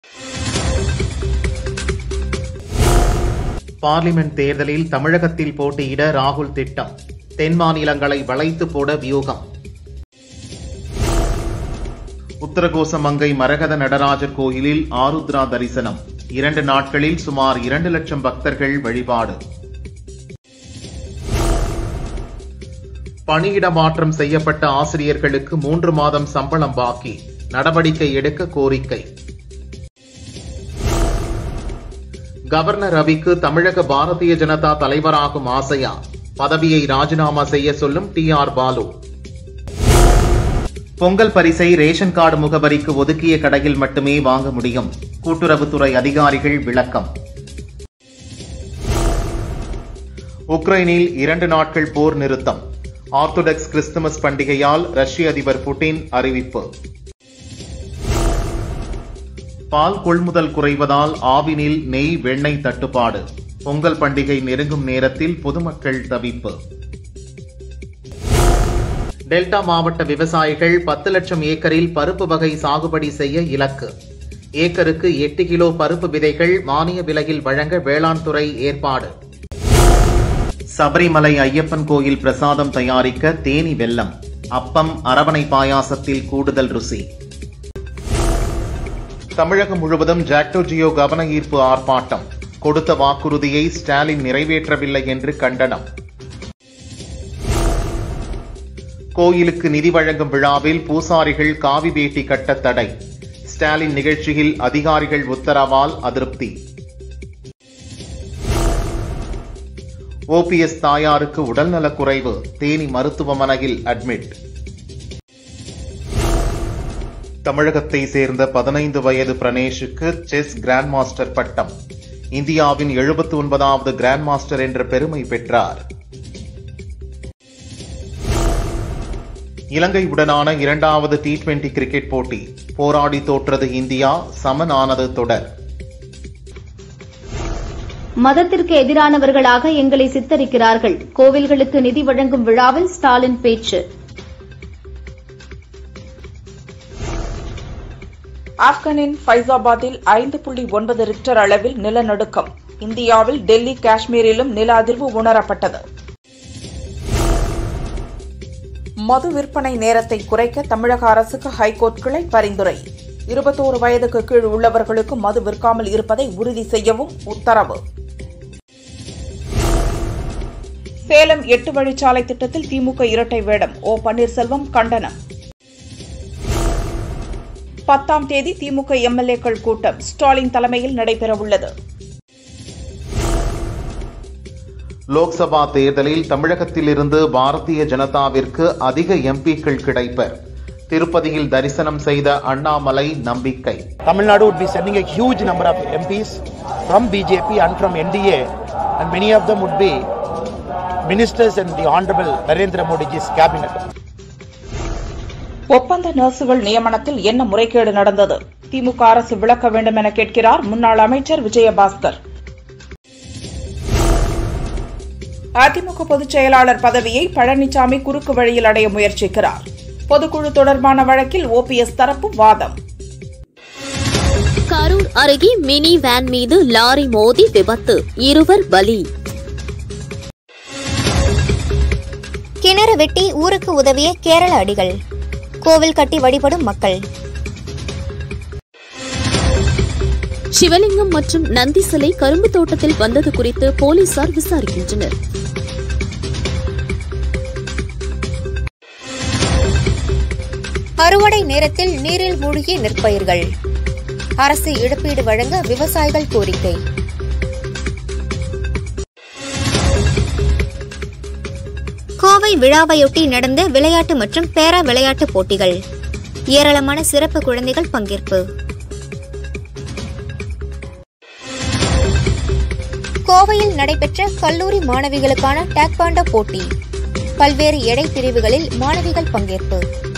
Parliament தேர்தலில் தமிழகத்தில் போட்டியிட ராகுல் திட்டம் தென் மாநிலங்களை வளைத்து போட வியூகம் உத்தரகோசமங்கை மரகத நடராஜர் கோயிலில் ஆருத்ரா தரிசனம் இரண்டு நாட்களில் சுமார் இரண்டு லட்சம் பக்தர்கள் வழிபாடு பணியிட மாற்றம் செய்யப்பட்ட ஆசிரியர்களுக்கு மூன்று மாதம் சம்பளம் பாக்கி நடவடிக்கை எடுக்க கோரிக்கை கவர்னர் ரவிக்கு தமிழக பாரதிய ஜனதா தலைவராகும் ஆசையா பதவியை ராஜினாமா செய்ய சொல்லும் டி ஆர் பாலு பொங்கல் பரிசை ரேஷன் கார்டு முகவரிக்கு ஒதுக்கிய கடையில் மட்டுமே வாங்க முடியும் கூட்டுறவுத்துறை அதிகாரிகள் விளக்கம் உக்ரைனில் இரண்டு நாட்கள் போர் நிறுத்தம் ஆர்த்தோடாக்ஸ் கிறிஸ்துமஸ் பண்டிகையால் ரஷ்ய அதிபர் புட்டின் அறிவிப்பு பால் கொள்முதல் குறைவதால் ஆவினில் நெய் வெண்ணெய் தட்டுப்பாடு பொங்கல் பண்டிகை நெருங்கும் நேரத்தில் பொதுமக்கள் தவிப்பு டெல்டா மாவட்ட விவசாயிகள் பத்து லட்சம் ஏக்கரில் பருப்பு வகை சாகுபடி செய்ய இலக்கு ஏக்கருக்கு எட்டு கிலோ பருப்பு விதைகள் மானிய விலையில் வழங்க வேளாண் துறை ஏற்பாடு சபரிமலை ஐயப்பன் கோயில் பிரசாதம் தயாரிக்க தேனி வெல்லம் அப்பம் அரவணை பாயாசத்தில் கூடுதல் ருசி தமிழகம் முழுவதும் ஜாக்டோ ஜியோ கவன ஈர்ப்பு ஆர்ப்பாட்டம் கொடுத்த வாக்குறுதியை ஸ்டாலின் நிறைவேற்றவில்லை என்று கண்டனம் கோயிலுக்கு நிதி வழங்கும் விழாவில் பூசாரிகள் காவி வேட்டி கட்ட தடை ஸ்டாலின் நிகழ்ச்சியில் அதிகாரிகள் உத்தரவால் அதிருப்தி ஓபிஎஸ் தாயாருக்கு உடல்நலக் குறைவு தேனி மருத்துவமனையில் அட்மிட் தமிழகத்தை சேர்ந்த பதினைந்து வயது பிரணேஷுக்கு செஸ் கிராண்ட் மாஸ்டர் பட்டம் இந்தியாவின் எழுபத்தி ஒன்பதாவது கிராண்ட் மாஸ்டர் என்ற பெருமை பெற்றார் இலங்கையுடனான இரண்டாவது டி டுவெண்டி கிரிக்கெட் போட்டி போராடி தோற்றது இந்தியா சமன் ஆனது தொடர் மதத்திற்கு எதிரானவர்களாக எங்களை சித்தரிக்கிறார்கள் கோவில்களுக்கு நிதி வழங்கும் விழாவில் ஸ்டாலின் பேச்சு ஆப்கானின் ஃபைசாபாத்தில் ஐந்து புள்ளி ஒன்பது ரிக்டர் அளவில் நிலநடுக்கம் இந்தியாவில் டெல்லி காஷ்மீரிலும் நில அதிர்வு உணரப்பட்டது மது விற்பனை நேரத்தை குறைக்க தமிழக அரசுக்கு ஹைகோர்ட் கிளை பரிந்துரை இருபத்தோரு வயதுக்கு கீழ் உள்ளவர்களுக்கு மது விற்காமல் இருப்பதை உறுதி செய்யவும் உத்தரவு சேலம் எட்டு வழிச்சாலை திட்டத்தில் திமுக இரட்டை வேடம் ஓ பன்னீர்செல்வம் கண்டனம் பத்தாம் தேதி திமுக எம்எல்ஏக்கள் கூட்டம் ஸ்டாலின் தலைமையில் நடைபெறவுள்ளது லோக்சபா தேர்தலில் தமிழகத்திலிருந்து பாரதிய ஜனதாவிற்கு அதிக எம்பிக்கள் கிடைப்பர் திருப்பதியில் தரிசனம் செய்த அண்ணாமலை நம்பிக்கை Tamil Nadu would be sending a huge number of MPs from BJP and from NDA, and many of them would be ministers in the Honorable Narendra Modi's cabinet. ஒப்பந்த நர்சுகள் நியமனத்தில் என்ன முறைகேடு நடந்தது திமுக அரசு விளக்க வேண்டும் என கேட்கிறார் முன்னாள் அமைச்சர் விஜயபாஸ்கர் அதிமுக பொதுச் செயலாளர் பதவியை பழனிசாமி குறுக்கு வழியில் அடைய முயற்சிக்கிறார் பொதுக்குழு தொடர்பான வழக்கில் ஓபிஎஸ் தரப்பு வாதம் கரூர் அருகே மினி வேன் மீது லாரி மோதி விபத்து இருவர் பலி கிணறு வெட்டி ஊருக்கு உதவிய கேரள அடிகள் கோவில் கட்டி வழிபடும் மக்கள் சிவலிங்கம் மற்றும் நந்தி சிலை கரும்பு தோட்டத்தில் வந்தது குறித்து போலீசார் விசாரிக்கின்றனர் அறுவடை நேரத்தில் நீரில் மூழ்கிய நெற்பயிர்கள் அரசு இழப்பீடு வழங்க விவசாயிகள் கோரிக்கை கோவை விழாவையொட்டி நடந்த விளையாட்டு மற்றும் பேரா விளையாட்டு போட்டிகள் ஏராளமான சிறப்பு குழந்தைகள் பங்கேற்பு கோவையில் நடைபெற்ற கல்லூரி மாணவிகளுக்கான டேக்வாண்டோ போட்டி பல்வேறு எடை பிரிவுகளில் மாணவிகள் பங்கேற்பு